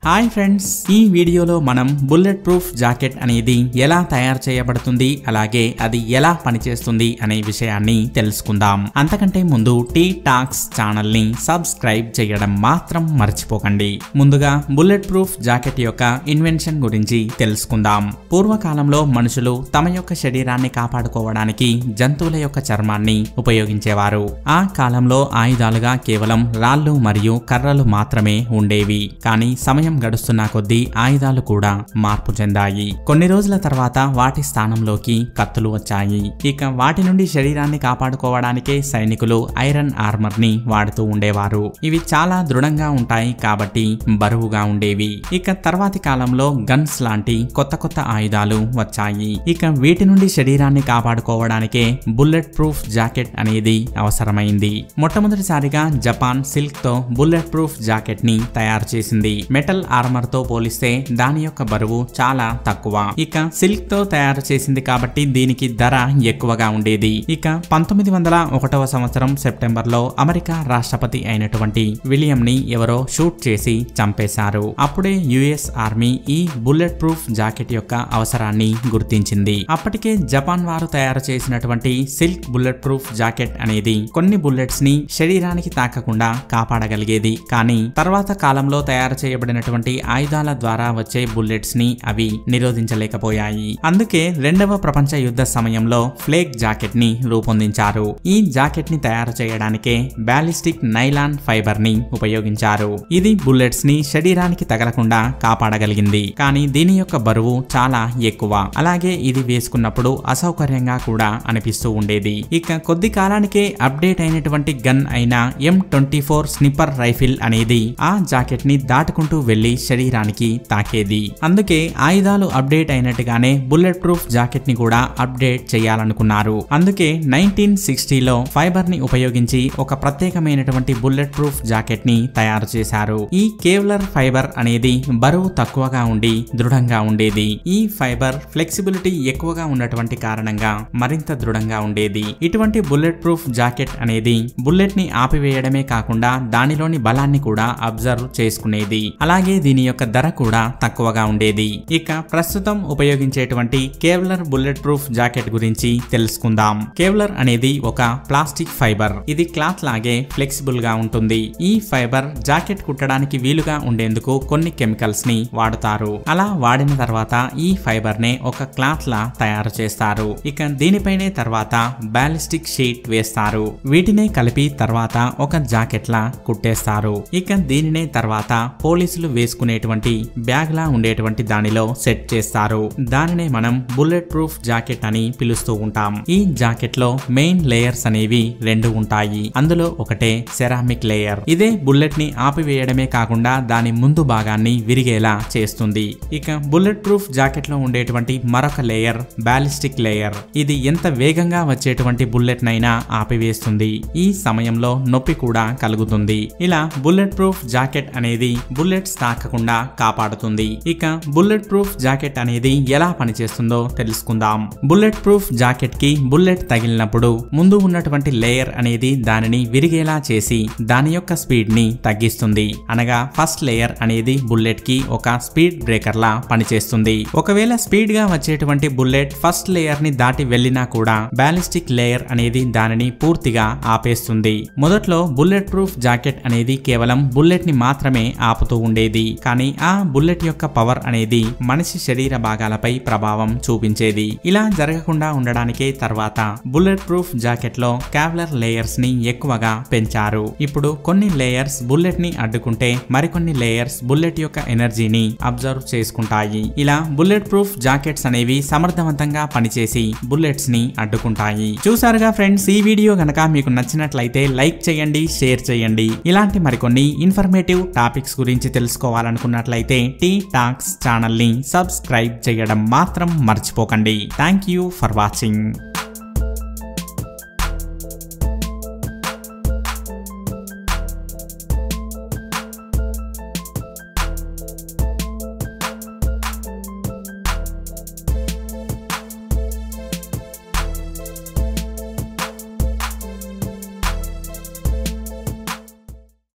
hi friends ఈ వీడియోలో మనం బుల్లెట్ ప్రూఫ్ జాకెట్ అనేది ఎలా తయారు చేయబడుతుంది అలాగే అది ఎలా పనిచేస్తుంది అనే విషయాన్ని తెలుసుకుందాం అంతకంటే ముందు టీ టాక్స్ ఛానల్ ని సబ్స్క్రైబ్ చేయడం మాత్రం మర్చిపోకండి ముందుగా బుల్లెట్ ప్రూఫ్ జాకెట్ యొక్క ఇన్వెన్షన్ గురించి తెలుసుకుందాం పూర్వకాలంలో మనుషులు తమ యొక్క శరీరాన్ని కాపాడుకోవడానికి జంతువుల యొక్క చర్మాన్ని ఉపయోగించేవారు ఆ కాలంలో ఆయుధాలుగా కేవలం రాళ్ళు మరియు కర్రలు మాత్రమే ఉండేవి కానీ సమయం గడుస్తున్న కొద్దీ ఆయుధాలు కూడా మార్పు చెందాయి కొన్ని రోజుల తర్వాత వాటి స్థానంలోకి కత్తులు వచ్చాయి ఇక వాటి నుండి శరీరాన్ని కాపాడుకోవడానికే సైనికులు ఐరన్ ఆర్మర్ ని వాడుతూ ఉండేవారు ఇవి చాలా దృఢంగా ఉంటాయి కాబట్టి బరువుగా ఉండేవి ఇక తర్వాతి కాలంలో గన్స్ లాంటి కొత్త కొత్త ఆయుధాలు వచ్చాయి ఇక వీటి నుండి శరీరాన్ని కాపాడుకోవడానికే బుల్లెట్ ప్రూఫ్ జాకెట్ అనేది అవసరమైంది మొట్టమొదటిసారిగా జపాన్ సిల్క్ తో బుల్లెట్ ప్రూఫ్ జాకెట్ ని తయారు చేసింది మెటల్ ఆర్మర్ తో పోలిస్తే దాని యొక్క బరువు చాలా తక్కువ ఇక సిల్క్ తో తయారు చేసింది కాబట్టి దీనికి ధర ఎక్కువగా ఉండేది ఇక పంతొమ్మిది వందల ఒకటవ సంవత్సరం సెప్టెంబర్ లో అమెరికా రాష్ట్రపతి అయినటువంటి విలియం ని ఎవరో షూట్ చేసి చంపేశారు అప్పుడే యుఎస్ ఆర్మీ ఈ బుల్లెట్ ప్రూఫ్ జాకెట్ యొక్క అవసరాన్ని గుర్తించింది అప్పటికే జపాన్ వారు తయారు చేసినటువంటి సిల్క్ బుల్లెట్ ప్రూఫ్ జాకెట్ అనేది కొన్ని బుల్లెట్స్ ని శరీరానికి తాకకుండా కాపాడగలిగేది కానీ తర్వాత కాలంలో తయారు చేయబడినటువంటి ఆయుధాల ద్వారా వచ్చే బుల్లెట్స్ ని అవి నిరోధించలేకపోయాయి అందుకే రెండవ ప్రపంచ యుద్ధ సమయంలో ఫ్లేక్ జాకెట్ ని రూపొందించారు ఈ జాకెట్ ని తయారు చేయడానికే బ్యాలిస్టిక్ నైలాన్ ఫైబర్ ని ఉపయోగించారు ఇది బుల్లెట్స్ ని శరీరానికి తగలకుండా కాపాడగలిగింది కానీ దీని యొక్క బరువు చాలా ఎక్కువ అలాగే ఇది వేసుకున్నప్పుడు అసౌకర్యంగా కూడా అనిపిస్తూ ఉండేది ఇక కొద్ది కాలానికే అప్డేట్ అయినటువంటి గన్ అయిన M twenty four sniper rifle అనేది ఆ జాకెట్ ని దాటుకుంటూ వెళ్లి శరీరానికి తాకేది అందుకే ఆయుధాలు అప్డేట్ అయినట్టుగానే బుల్లెట్ ప్రూఫ్ జాకెట్ ని కూడా అప్డేట్ చేయాలనుకున్నారు అందుకే నైన్టీన్ సిక్స్టీలో ఫైబర్ ని ఉపయోగించి ఒక ప్రత్యేకమైనటువంటి బుల్లెట్ ప్రూఫ్ జాకెట్ ని తయారు చేశారు ఈ కేవ్లర్ ఫైబర్ అనేది బరువు తక్కువగా ఉండి దృఢంగా ఉండేది ఈ ఫైబర్ ఫ్లెక్సిబిలిటీ ఎక్కువగా ఉన్నటువంటి కారణంగా మరింత దృఢంగా ఉండేది ఇటువంటి బుల్లెట్ ప్రూఫ్ జాకెట్ అనేది బుల్లెట్ ని ఆపివేయడమే కాకుండా దానిలోని బలాన్ని కూడా అబ్జర్వ్ చేసుకునేది అలాగే దీని యొక్క ధర కూడా తక్కువగా ఉండేది ఇక ప్రస్తుతం ఉపయోగించేటువంటి కేవ్లర్ బుల్లెట్ ప్రూఫ్ జాకెట్ గురించి తెలుసుకుందాం కేవ్లర్ అనేది ఒక ప్లాస్టిక్ ఫైబర్ ఇది క్లాత్ లాగే ఫ్లెక్సిబుల్ గా ఉంటుంది ఈ ఫైబర్ జాకెట్ కుట్టడానికి వీలుగా ఉండేందుకు కొన్ని కెమికల్స్ ని వాడుతారు అలా వాడిన తర్వాత ఈ ఫైబర్ నే ఒక క్లాత్ లా తయారు చేస్తారు ఇక దీనిపైనే తర్వాత బాలిస్టిక్ షీట్ వేస్తారు వీటినే కలిపి తర్వాత ఒక జాకెట్ లా కుట్టేస్తారు ఇక దీనినే తర్వాత పోలీసులు వేసుకునేటువంటి బ్యాగ్ లా ఉండేటువంటి దానిలో సెట్ చేస్తారు దానినే మనం బుల్లెట్ ప్రూఫ్ జాకెట్ అని పిలుస్తూ ఉంటాం ఈ జాకెట్ లో మెయిన్ లేయర్స్ అనేవి రెండు ఉంటాయి అందులో ఒకటే సెరామిక్ లేయర్ ఇదే బుల్లెట్ ని ఆపివేయడమే కాకుండా దాని ముందు భాగాన్ని విరిగేలా చేస్తుంది ఇక బుల్లెట్ ప్రూఫ్ జాకెట్ లో ఉండేటువంటి మరొక లేయర్ బాలిస్టిక్ లేయర్ ఇది ఎంత వేగంగా వచ్చేటువంటి బుల్లెట్ నైనా ఆపివేస్తుంది ఈ సమయంలో నొప్పి కూడా కలుగుతుంది ఇలా బుల్లెట్ ప్రూఫ్ జాకెట్ అనేది బుల్లెట్స్ తాకకుండా కాపాడుతుంది ఇక బుల్లెట్ ప్రూఫ్ జాకెట్ అనేది ఎలా పనిచేస్తుందో తెలుసుకుందాం బుల్లెట్ ప్రూఫ్ జాకెట్ కి బుల్లెట్ తగిలినప్పుడు ముందు ఉన్నటువంటి లేయర్ అనేది దానిని విరిగేలా చేసి దాని యొక్క స్పీడ్ ని తగ్గిస్తుంది అనగా ఫస్ట్ లేయర్ అనేది బుల్లెట్ కి ఒక స్పీడ్ బ్రేకర్ లా పనిచేస్తుంది ఒకవేళ స్పీడ్ గా వచ్చేటువంటి బుల్లెట్ ఫస్ట్ లేయర్ ని దాటి వెళ్ళినా కూడా బాలిస్టిక్ లేయర్ అనేది దానిని పూర్తిగా ఆపేస్తుంది మొదట్లో బుల్లెట్ ప్రూఫ్ జాకెట్ అనేది కేవలం బుల్లెట్ ని మాత్రమే ఆపుతూ ఉండేది కానీ ఆ బుల్లెట్ యొక్క పవర్ అనేది మనిషి శరీర భాగాలపై ప్రభావం చూపించేది ఇలా జరగకుండా ఉండడానికే తర్వాత బుల్లెట్ ప్రూఫ్ జాకెట్ లో కావ్లర్ లేయర్స్ ని ఎక్కువగా పెంచారు ఇప్పుడు కొన్ని లేయర్స్ బుల్లెట్ ని అడ్డుకుంటే మరికొన్ని లేయర్స్ బుల్లెట్ యొక్క ఎనర్జీని అబ్జర్వ్ చేసుకుంటాయి ఇలా బుల్లెట్ ప్రూఫ్ జాకెట్స్ అనేవి సమర్థవంతంగా పనిచేసి బుల్లెట్స్ ని అడ్డుకుంటాయి చూసారుగా ఫ్రెండ్స్ ఈ వీడియో గనక మీకు నచ్చినట్లయితే లైక్ చేయండి షేర్ చేయండి ఇలాంటి మరికొన్ని ఇన్ఫర్మేటివ్ టాపిక్స్ గురించి తెలుసుకోవాలనుకున్నట్లయితే టీ టాక్స్ ఛానల్ ని సబ్స్క్రైబ్ చేయడం మాత్రం మర్చిపోకండి థ్యాంక్ యూ ఫర్ వాచింగ్